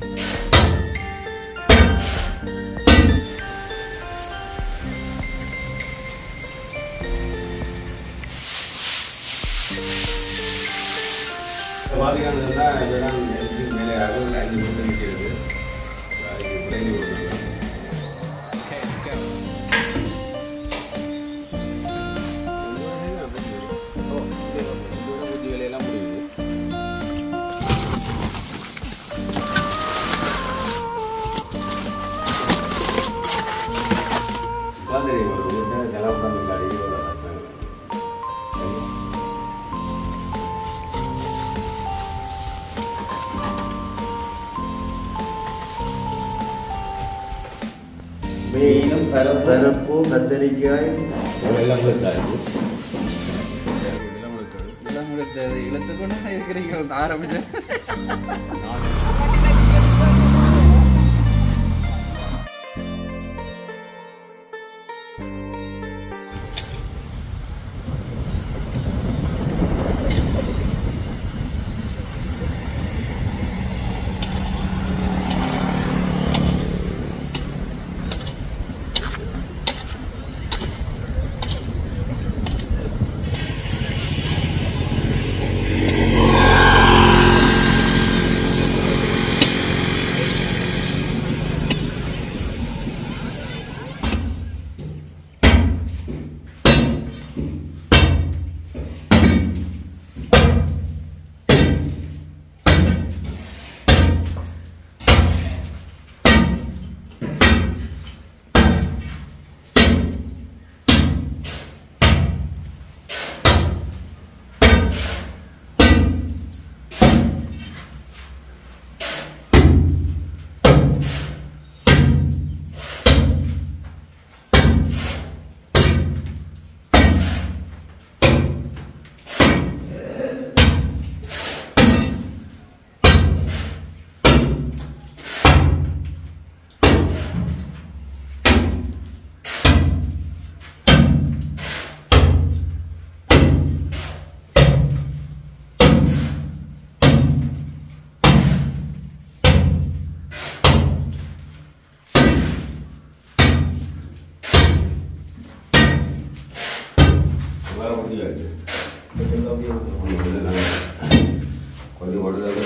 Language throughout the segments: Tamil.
பார்த்தீங்கன்னா இதெல்லாம் நெருப்பின் மேலே அறுபது ஐந்து மீட்டர் நிற்கிறது அதுக்கு குறைந்து விடுறாங்க வேலையெல்லாம் முடியுது இதான் தெரியும் ஒரு வீட்டை கிளம்புறாங்க இந்த அடிக்க உள்ள கஷ்டம் மீனும் பரம் பருப்பு கத்தரிக்காய் எல்லாம் கொடுத்தாரு இழுத்துக்கொண்டு இருக்கிறீங்க ஆரம்பிச்சு வர முடியாது கொஞ்சம் உடனே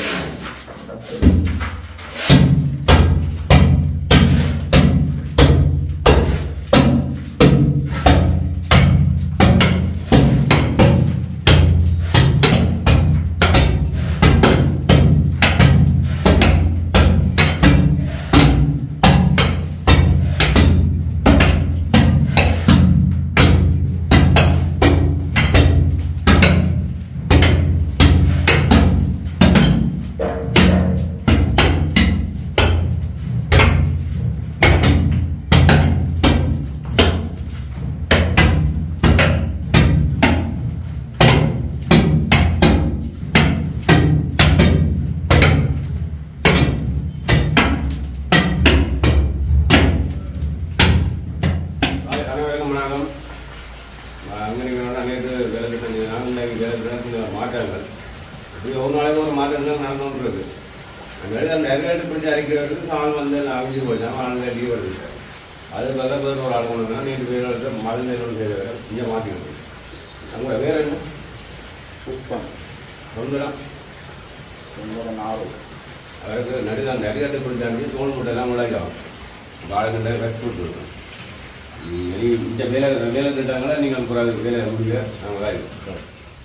அனைவருக்கும் வணக்கம் அங்கே நேற்று வேலை திட்டம் இன்னைக்கு வேலை திட்டம் மாற்றங்கள் இப்படி ஒரு நாளைக்கு ஒரு மாற்றங்கள் நடந்துன்றது அந்த அந்த எல்கேட்டு பிடிச்சி அரைக்கிறதுக்கு ஆள் வந்து அவிஞ்சு போச்சாங்க ஆளுங்க லீவ் எடுத்துட்டேன் அது பதில் பதில் ஒரு ஆள் கொண்டு வந்தாங்க நேற்று வேலை எடுத்து மருந்து என்ன செய்ய இங்கே மாற்றிக்கணும் அங்கே வேறு என்ன புஷ்பம் சொந்தம் ஒன்பது நாலு அவருக்கு நடுவில் அந்த அடிக்கட்டு பிடிச்சாண்டி தோல் மூட்டை எல்லாம் விளையாடும் வாழைக்கண்டை ரெஸ்ட் கொடுத்துருக்கோம் இந்த வேலை வேலை திட்டாங்களா நீங்கள் குறைவு வேலை முடியல நாங்கள் தான்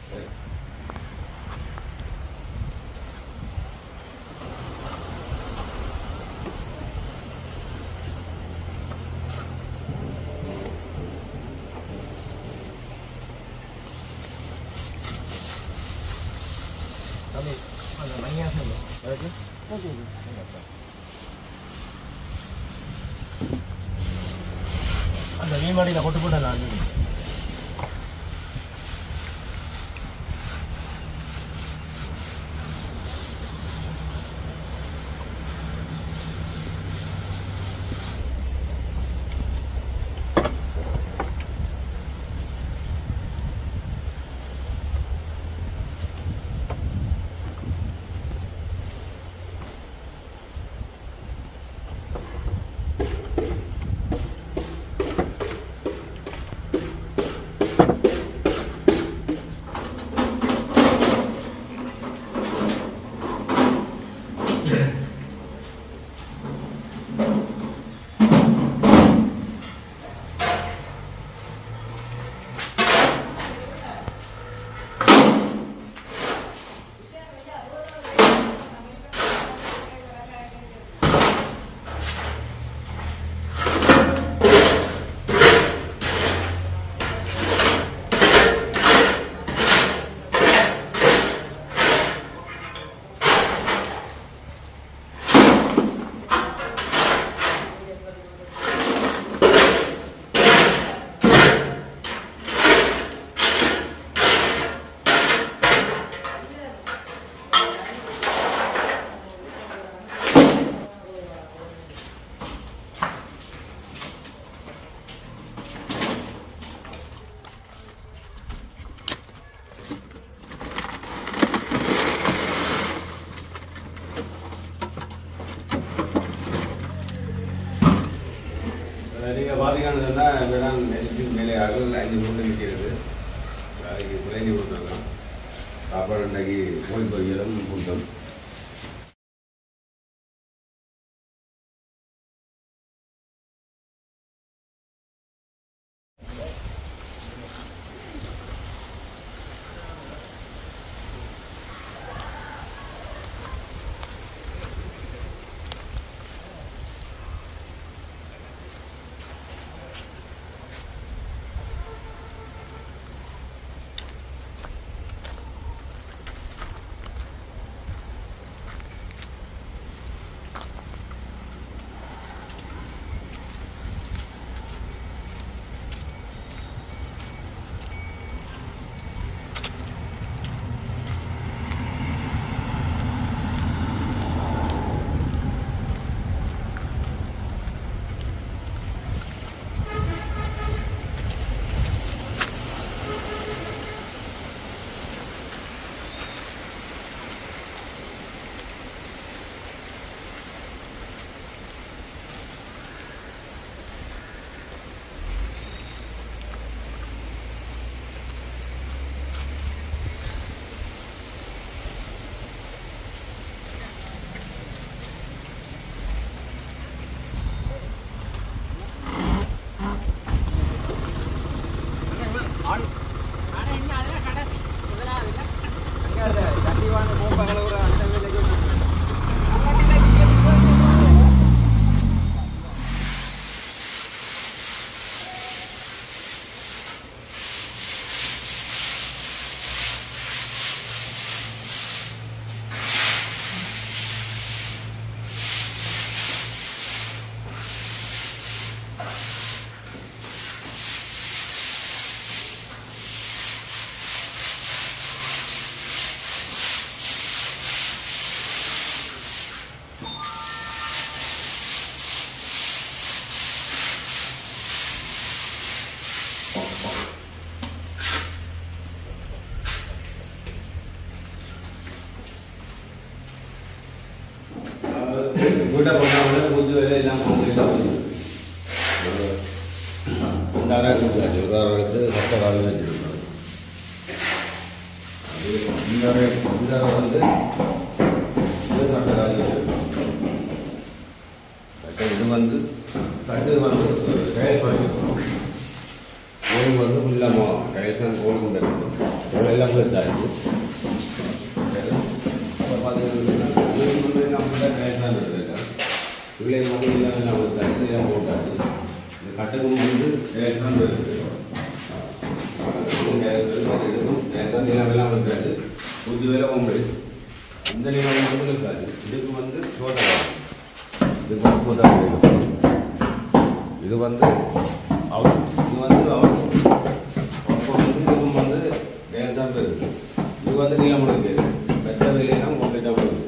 அந்த வீமாடியில் கொட்டு போட்டேன் நான் நீங்கள் பார்த்தீங்கன்னு சொன்னால் இப்போதான் நெல்லுக்கு மேலே அகல் அஞ்சு மூட்டை நிற்கிறது நாளைக்கு பிள்ளைங்க கொடுத்தாங்க சாப்பாடு இன்றைக்கி கோழி பொரியலும் கூட்டம் வீட்டை போனாங்கன்னா கொஞ்சம் வேலையெல்லாம் கம்ப்ளீட்டாக வந்து இந்த அரை கொடுத்தாச்சு ஒரு அரை எடுத்து கட்ட காலம் வச்சுருக்கோம் அது இந்த அரை இந்த அரை வந்து இது கட்ட காலம் வச்சுருக்கோம் கட்ட இது வந்து கட்டு வந்து டயல் பண்ணிருக்கோம் கோழி வந்து ஃபுல்லாக டயல்ஸ் தான் கோழி உண்டு கோழி எல்லாம் வச்சாச்சு அப்புறம் பார்த்தீங்கன்னா கோழி வந்து நம்ம டயல் தான் எடுத்துருக்கேன் உள்ளே வந்து எல்லாம் எல்லாம் வச்சாச்சு எல்லாம் போட்டாச்சு இந்த கட்டகம் வந்து டயல் தான் இருக்குது நிலம் இருக்காது புது வேலை உண்டு இந்த நிலம் வந்து இருக்காது இதுக்கு வந்து சோதனை இதுக்கு வந்து சோதனை இது வந்து அவர் இது வந்து அவர் அப்போ வந்து இதுக்கும் வந்து வேலை தான் இருக்குது இது வந்து நிலம் இருக்குது பெற்ற வேலையெல்லாம் கம்ப்ளீட்டாக போகுது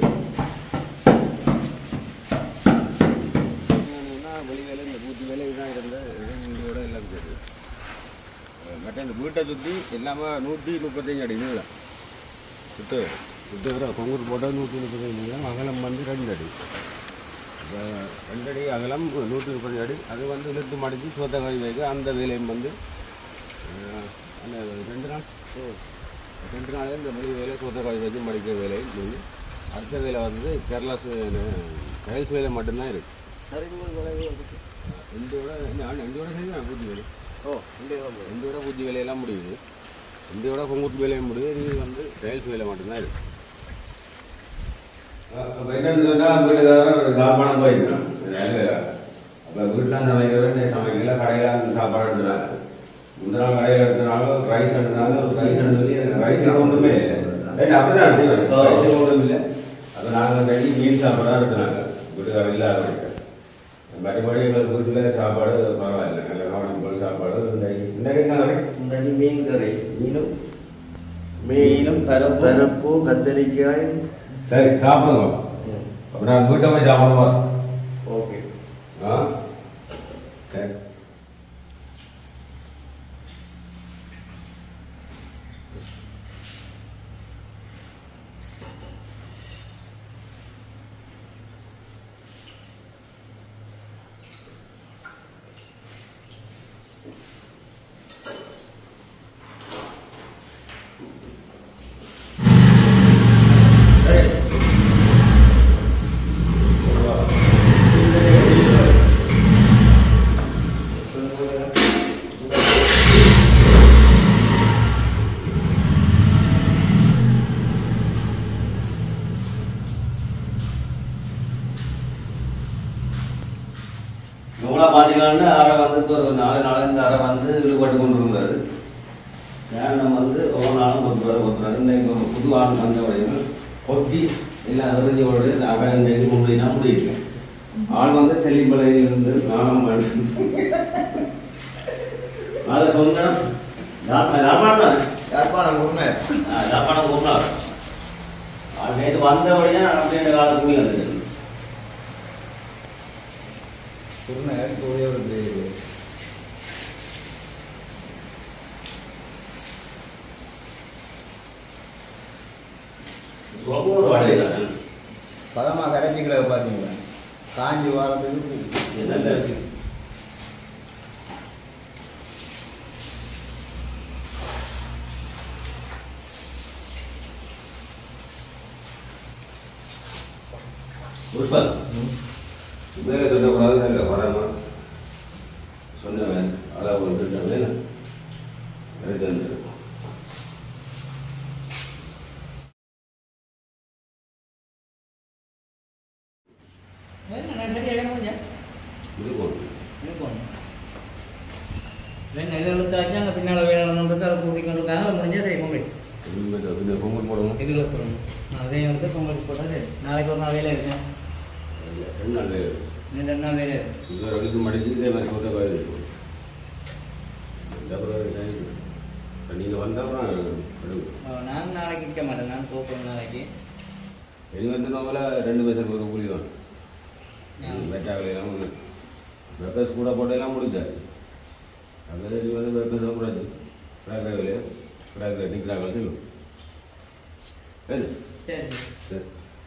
வெளி வேலை இந்த பூச்சி வேலை இதுதான் இருந்தால் இந்தியோட எல்லாம் இருக்குது மற்ற இந்த வீட்டை சுற்றி எல்லாமே நூற்றி முப்பத்தஞ்சு அடி நீளம் சுட்டு சுட்டு வர கொங்கூர் போட்டால் நூற்றி முப்பத்தஞ்சு நீளம் அகலம் வந்து ரெண்டு அடி இப்போ ரெண்டு அடி அகலம் நூற்றி முப்பத்தஞ்சு அடி அது வந்து இழுத்து மடித்து சோத்த கை வைக்க அந்த வேலையும் வந்து அஹ், அந்த ரெண்டு நாள் ஓ, ரெண்டு நாளே இந்த மொழி வேலை சோத்த காய் வச்சு மடிக்கிற வேலை முடிஞ்சு அடுத்த வேலை வந்து கேரளா டைல்ஸ் வேலை மட்டும்தான் இருக்குது இந்தியோட நான் இந்தியோட செஞ்சேன் பூச்சி வேலை ஓ இந்த இந்தியோட பூச்சி வேலையெல்லாம் முடியுது இந்தியோட கொங்குட்டு வேலையும் முடியுது இது வந்து டைல்ஸ் வேலை மட்டும்தான் இருக்கு அப்போ என்னன்னு சொன்னால் வீட்டுக்காரர் சாப்பாடு போயிருக்கான் அப்போ வீட்டில் சமைக்கிறவன் சமைக்கல கடையில் சாப்பாடு எடுத்துனாங்க முந்தின நாள் கடையில் எடுத்தனாலும் ரைஸ் எடுத்தாலும் ரைஸ் எடுத்து ரைஸ் ஒன்றுமே இல்லை அப்படிதான் எடுத்துக்கலாம் ரைஸ் ஒன்றும் இல்லை அப்போ நாங்கள் கட்டி மீன் சாப்பாடாக எடுத்துனாங்க வீட்டுக்காரர் இல்லாத வரைக்கும் மறுபடி எங்களுக்கு வீட்டில் சாப்பாடு பரவாயில்ல நல்ல கவனம் போல் சாப்பாடு இன்றைக்கு இன்றைக்கு என்ன வரைக்கும் முன்னாடி மீன் கறி மீனும் மீனும் பரப்பு பரப்பு கத்தரிக்காய் சரி சாப்பிடுங்க அப்போ நான் வீட்டை போய் சாப்பிடுவா ஓகே ஆ சரி இவங்களா பார்த்தீங்கன்னா அரை வந்து இப்போ ஒரு நாலு நாலஞ்சு அரை வந்து ஈடுபட்டு கொண்டு இருந்தாரு கேனம் வந்து ஒவ்வொரு நாளும் ஒருத்தர் ஒருத்தர் இன்னைக்கு ஒரு புது ஆள் வந்த உடனே கொட்டி எல்லாம் எறிஞ்சோடு அரை இன்றைக்கு முன்னாடி முடியுது ஆள் வந்து தெளிமலையில் இருந்து நானும் அது சொந்தம் யாழ்ப்பாணம் யாழ்ப்பாணம் உண்மை யாழ்ப்பாணம் கூப்பிடலாம் அது நேற்று வந்தபடியா அப்படியே காலம் கூடி வந்துருக்கு உண்மை தூயோடு தெரியுது சோமோடு வாடகை பதமாக கரைச்சிக்கல பார்த்தீங்களா காஞ்சி வாரத்துக்கு என்னென்ன இருக்கு புஷ்பன் மேலே சொல்லக்கூடாது இல்லை வராம சொன்னவன் அளவு வந்துட்டவன் எடுத்து வந்துருக்கும் இது போட்டு பின்னால வேலை நடந்துட்டு அதை பூசிக்கொண்டு இருக்காங்க முடிஞ்சா சரி பொங்கல் இந்த பொங்கல் போடணும் இதில் போடணும் அதே வந்து பொங்கல் போட்டால் நாளைக்கு ஒரு நாள் வேலை இருக்கேன் ரெண்டு நாள் வேலை. இன்னும் ரெண்டு நாள் வேலை இது ஒரு வழிக்கு மடிச்சு இதே மாதிரி போட்ட மாதிரி இருக்கும் அப்புறம் நீங்கள் வந்தால் அஹ் நான் நாளைக்கு நிற்க மாட்டேன் நான் போகணும் நாளைக்கு இனி வந்து நம்மள ரெண்டு பைசா ஒரு கூலி தான் ஆ. வெட்டாகலாம் வெப்பஸ் கூட போட்டெல்லாம் முடிஞ்சாரு அது நீ வந்து வெப்பஸ் கூடாது ஃப்ராக் வேலையை ஃப்ராக் நிற்கிறாங்க சொல்லும் சரி சரி சரி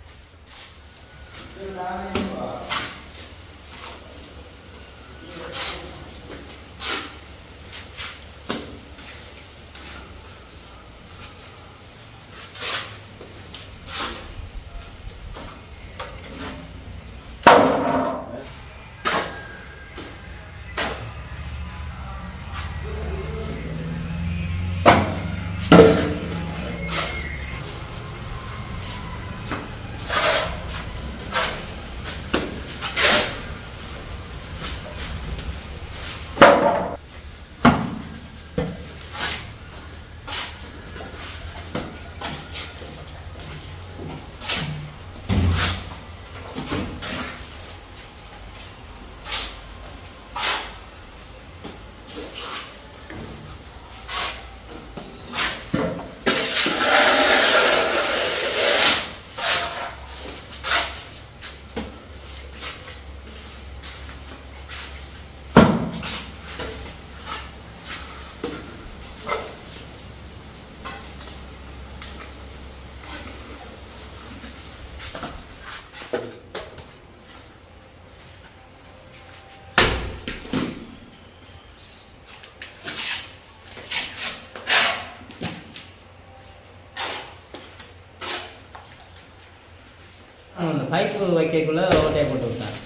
அந்த பைப்பு வைக்கக்குள்ள ஓட்டையை போட்டு விட்டான்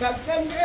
கக்கங்க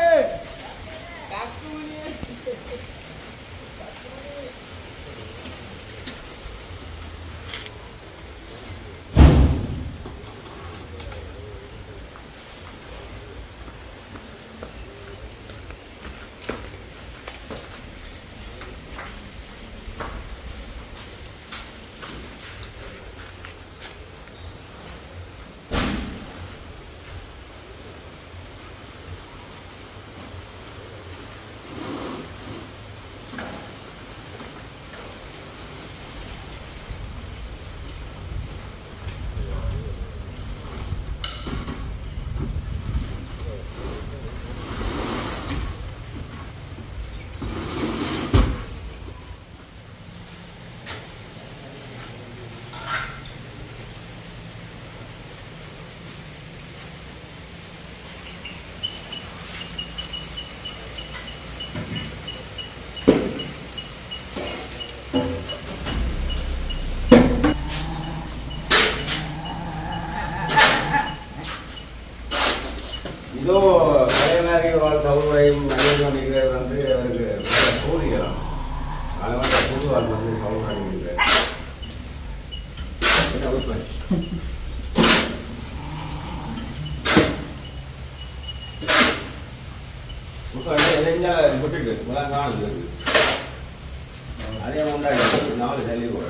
இதோ கலைஞரி வாழ் சௌகரியம் அனைவரும் நிகழ்வு வந்து அவருக்கு கூறுகிறான் அதனால புதுவாள் வந்து சௌகரியம் இல்லை விட்டுட்டு இப்பெல்லாம் காணுது அதே உண்டாடி நாலு தள்ளி கூட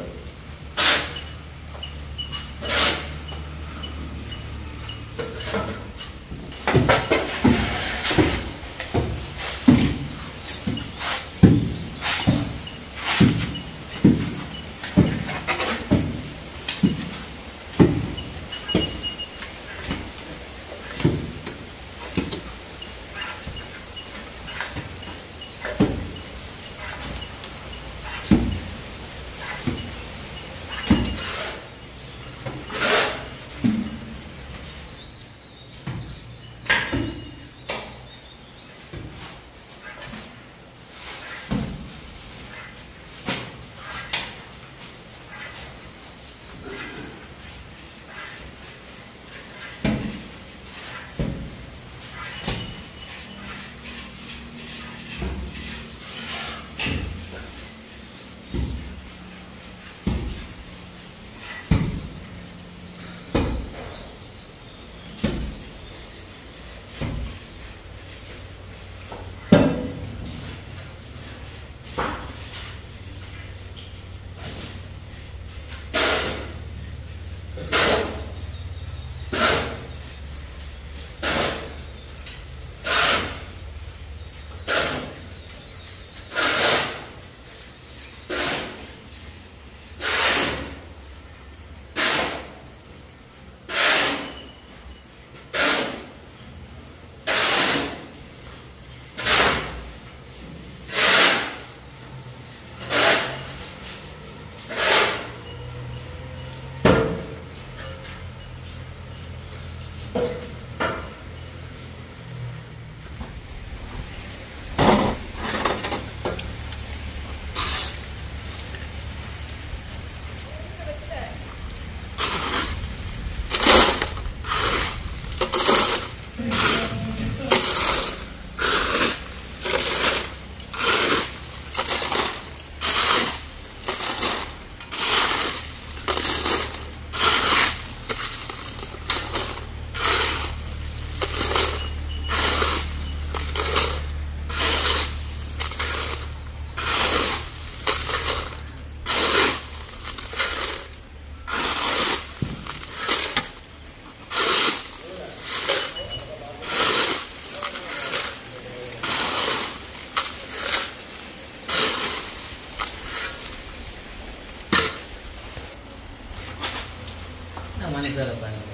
மனுஷரை பாருங்க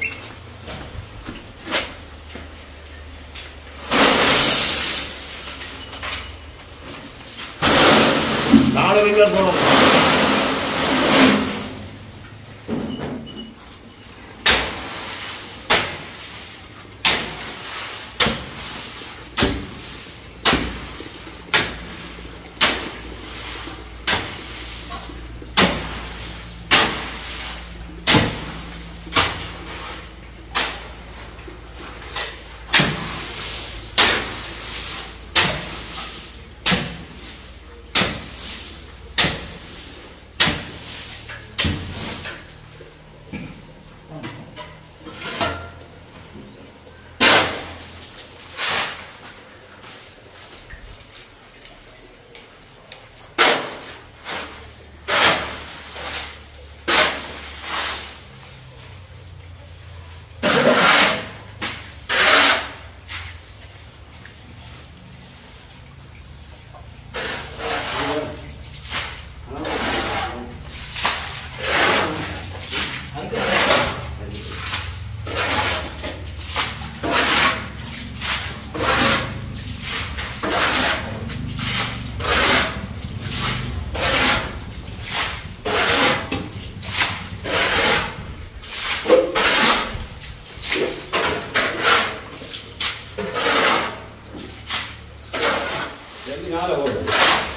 நாலு வீட்டில் போகணும் இருபத்தி நாலு ஓடுது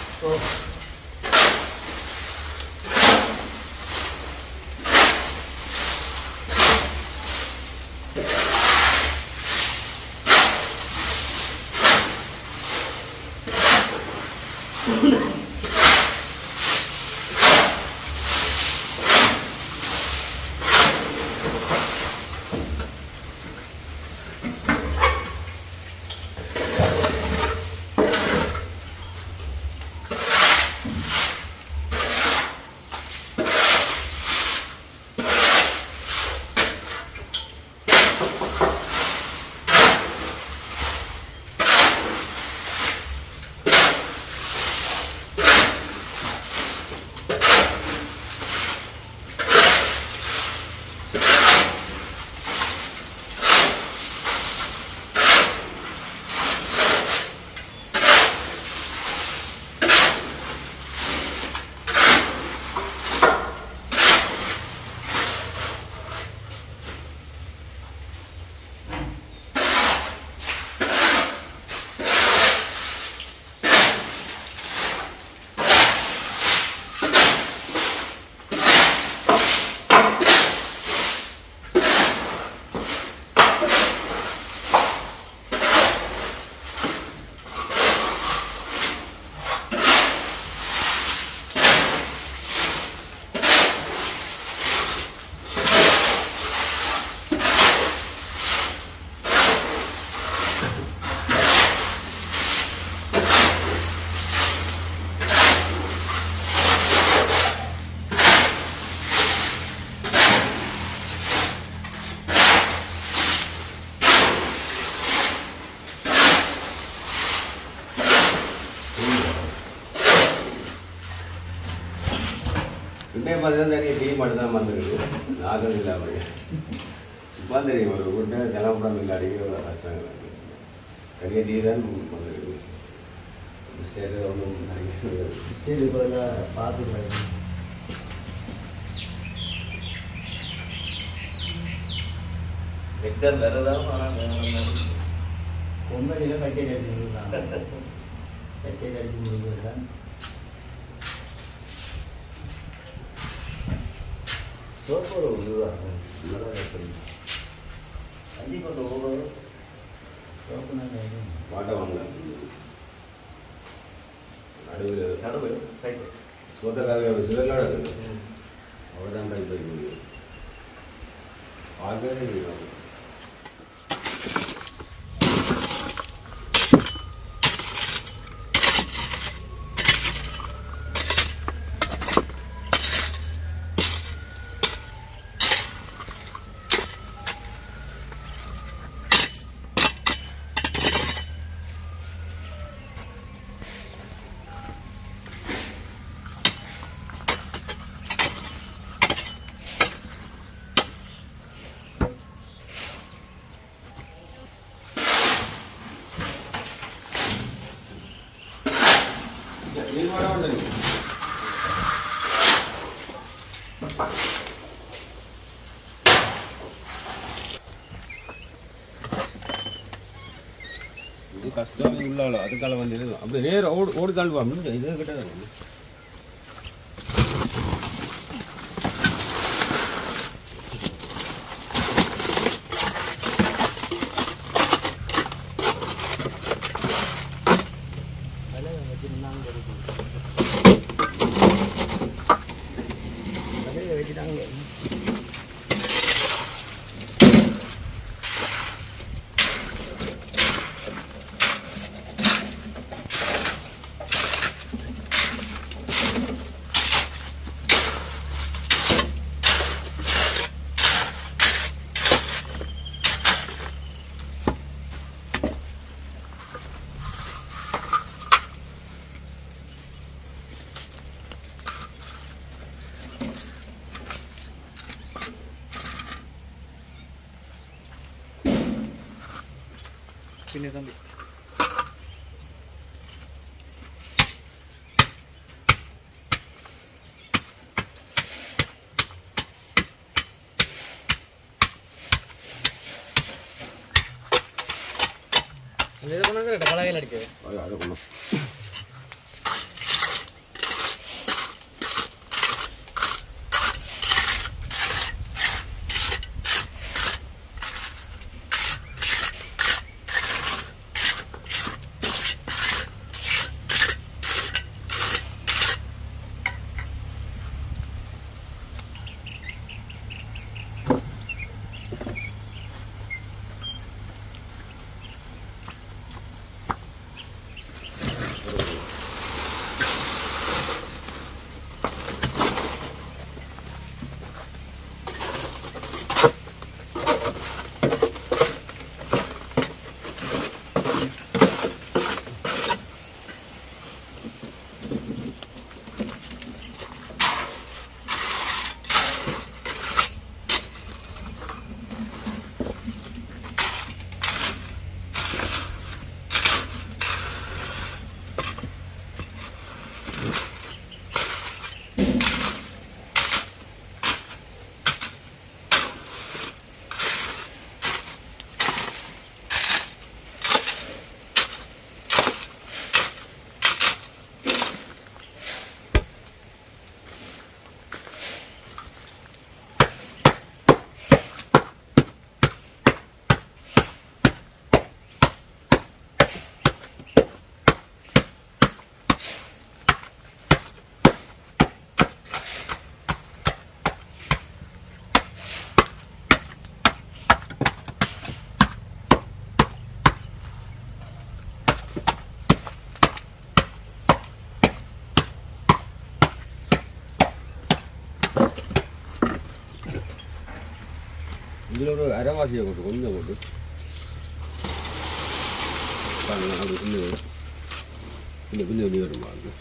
இப்போ பார்த்தீங்கன்னா தனியாக டீ மட்டும் தான் வந்துருக்குது நாகம் இல்லாமல் இப்போ தெரியும் ஒரு வீட்டை கிளம்புறம் இல்லை அடிக்கிற கஷ்டம் தனியாக டீ தான் வந்துருக்குது ஸ்டேட் ஒன்றும் ஸ்டேஜ் பதிலாக பார்த்துக்கலாம் எக்ஸாம் வேறு ஏதாவது ஆனால் பொம்மடியில் கட்டேஜ் அடிச்சு முடிக்கலாம் கட்டேஜ் அடிச்சு முடிக்கிறது தான் சோப்பு ஒரு இதுதான் நல்லா கட்டணும் அஞ்சு கொண்டு ஓடுறது சோப்பு நான் மாட்ட வாங்க நடுவில் நடுவு சைக்கிள் சோத்தக்காக சிவர்களோட இருக்குது அவ்வளோதான் பைப் போய் முடியும் பார்க்கவே இல்லை. நீ வர வேண்டாம் இது கஷ்டம் உள்ளால அதுக்கால வந்து இது அப்படி நேரம் ஓடு ஓடு தாழ்வா முடிஞ்ச இது கிட்ட தான் இருக்கு. பின்ன தம்பி இது கொண்டு வந்து பலகையில் அடிக்குது அது அதை கொண்டு இதில் ஒரு அரைவாசியை போட்டு கொஞ்சம் போட்டு பாருங்க அது இன்னும் இன்னும் கொஞ்சம் வெளியே வருமா அது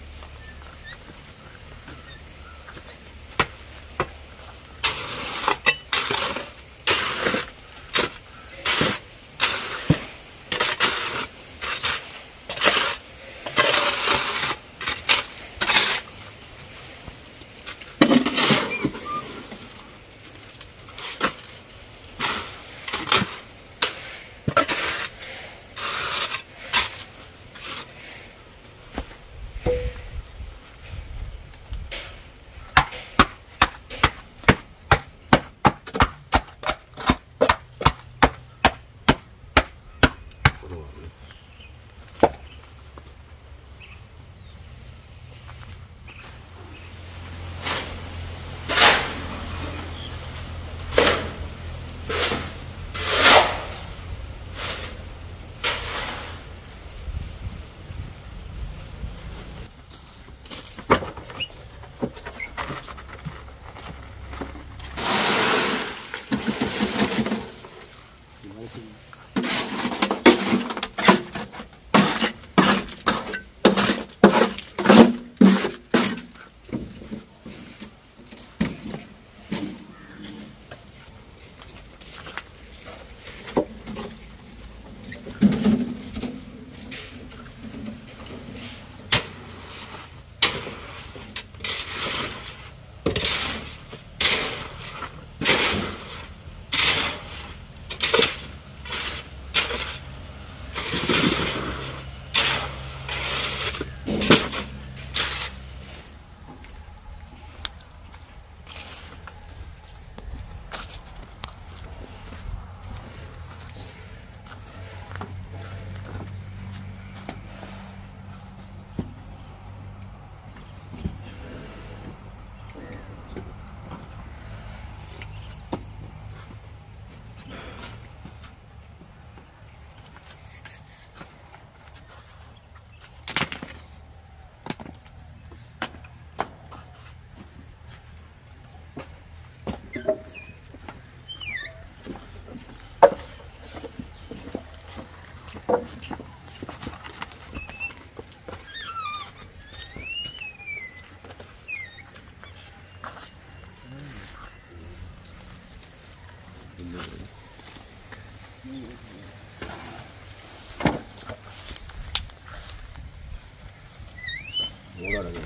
ஓடாடுங்க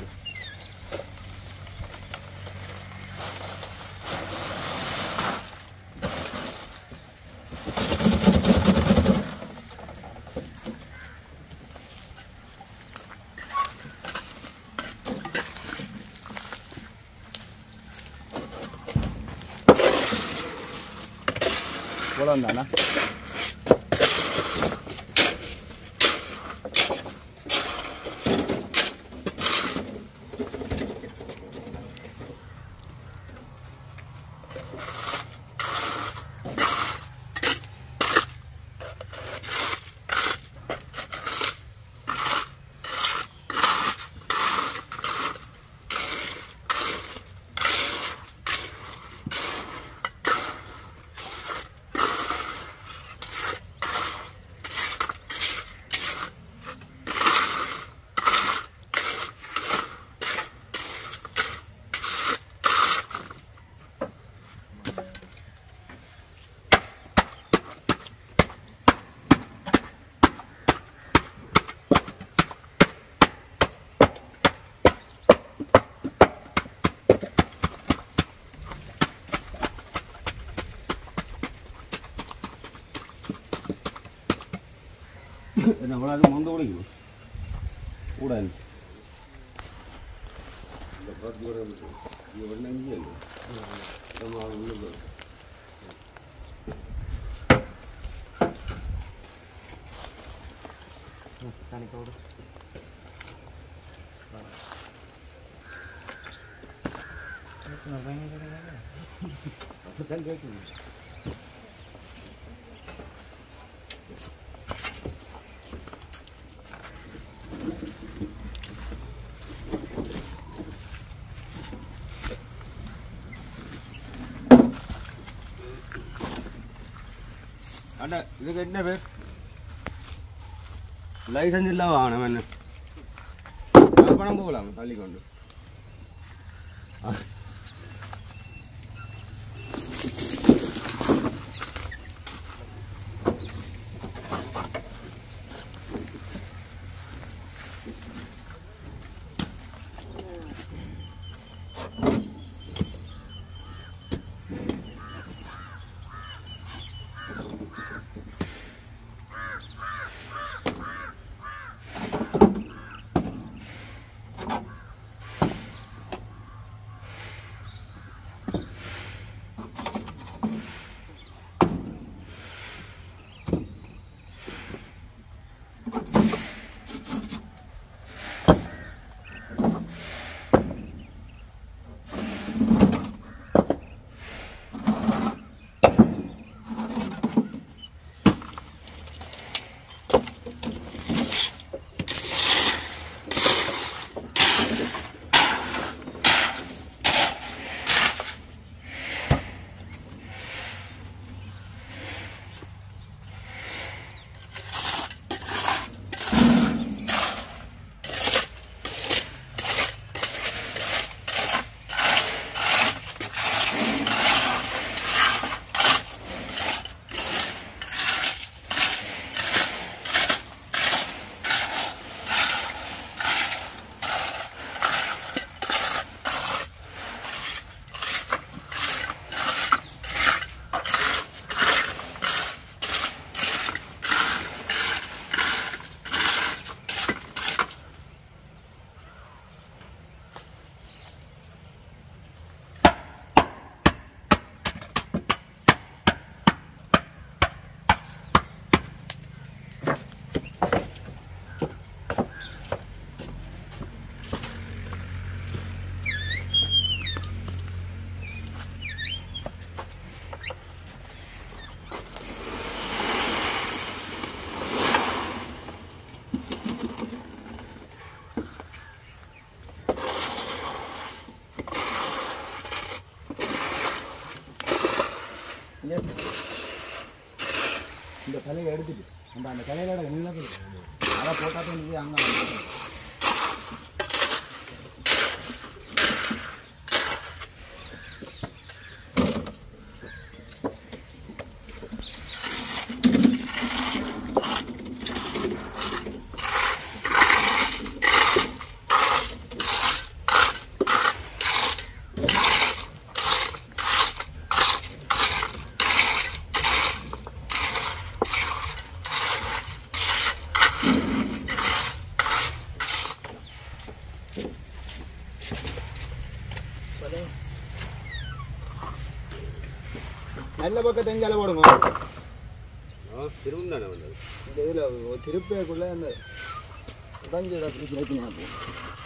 போலாம் தானே என்ன அது மொந்த உடைக்கும் கூட இந்த பத்து வரை இருக்கு இது ஒன்று அஞ்சு இல்லை நம்ம அது உள்ள போய் அப்படித்தான் கேட்கணும் என்ன இதுக்கு என்ன பேர் லைசன்ஸ் இல்லை வாங்கணும் என்ன பணம் போகலாம் தள்ளிக்கொண்டு இந்த கலையை எடுத்துட்டு அந்த அந்த கலையோட நின்று அதை போட்டால் தான் அங்கே நல்ல பக்கம் தெரிஞ்சால போடுங்க திரும்ப தானே வந்தது இந்த இதில் திருப்பேக்குள்ளே அந்த உடஞ்சி இடத்துல பிரச்சனை ஆகும்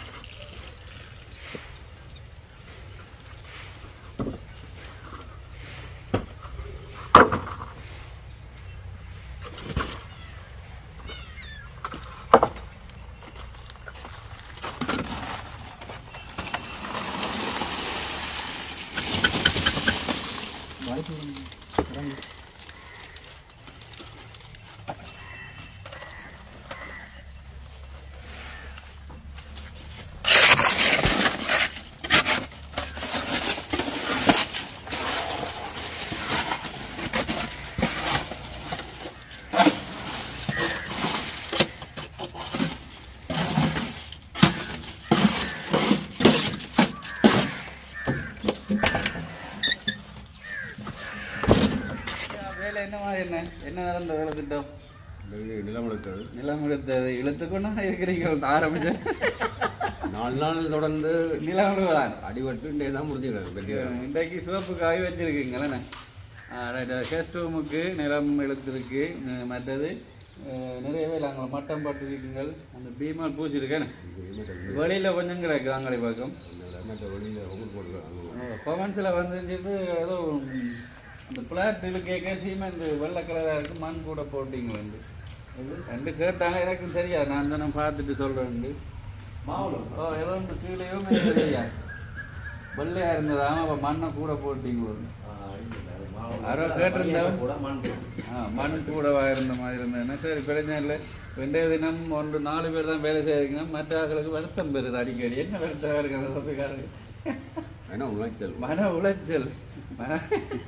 வேலை என்ன மாதிரி என்ன என்ன நடந்த வேலை திட்டம் நிலம் எடுத்தது நிலம் எடுத்தது இழுத்துக்கொண்டா இருக்கிறீங்க ஆரம்பிச்சு நாலு நாள் தொடர்ந்து நிலம் விடுவதான் அடிபட்டு இன்றைய தான் முடிஞ்சிருக்காரு பெரிய இன்றைக்கு சிவப்பு காய் வச்சிருக்கீங்களே கெஸ்ட் ரூமுக்கு நிலம் எழுத்திருக்கு அஹ் மற்றது அஹ் நிறைய வேலை அங்கே மட்டம் பட்டிருக்கீங்கள் அந்த பீமால் பூச்சிருக்கேன் வெளியில் கொஞ்சம் கிடக்கு அங்கே பக்கம் மற்ற வெளியில் உங்களுக்கு போட்டுருக்காங்க கொமெண்ட்ஸில் வந்துட்டு ஏதோ ம், இந்த பிளாட் இது கேட்க சீமெண்ட் வெள்ளை கலராக இருக்கு மண் கூட போட்டிங்க வந்து ரெண்டு கேட்டாங்க எனக்கும் தெரியாது நான் தான் நான் பார்த்துட்டு சொல்கிறேன் ஓ ஏதோ ஒன்று கீழேயோ மேலே தெரியாது வெள்ளையாக இருந்தது ஆனால் அப்போ மண்ணை கூட போட்டிங்க வந்து யாரோ கேட்டிருந்தோம் கூட மண் ஆ மண் கூடவா இருந்த மாதிரி இருந்தேன்னா சரி பிரச்சனை இல்லை ரெண்டே தினம் ஒன்று நாலு பேர் தான் வேலை செய்யணும் மற்ற ஆட்களுக்கு வருத்தம் பெறுது அடிக்கடி என்ன வருத்தம் இருக்குது சொத்துக்காரருக்கு ஏன்னா உழைச்சல் மன உளைச்சல் மன-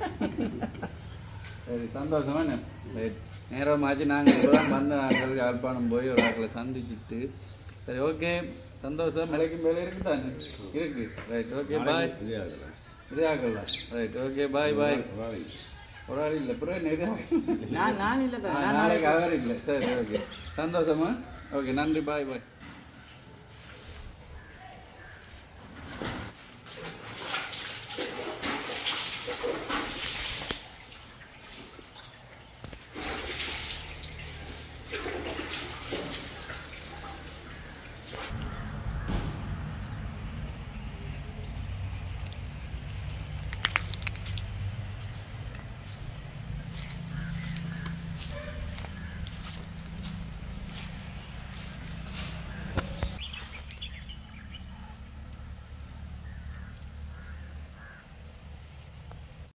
சரி சந்தோஷமா என்ன ரைட் நேரமாச்சு நாங்கள் இப்போ தான் வந்து நாங்கள் யாழ்ப்பாணம் போய் ஒரு ஆட்களை சந்திச்சுட்டு சரி ஓகே சந்தோஷம் விலைக்கும் வேலை இருக்கு தானே இருக்கு ரைட் ஓகே பாய் இதே ஆக்கலாம் ரைட் ஓகே பாய் பாய் ஒரு ஆள் இல்லை அப்புறம் என்ன இதே ஆகலாம்? நான் நான் இல்லை ஆ, நாளைக்கு அவர் இல்லை சரி ஓகே சந்தோஷமா ஓகே நன்றி பாய் பாய்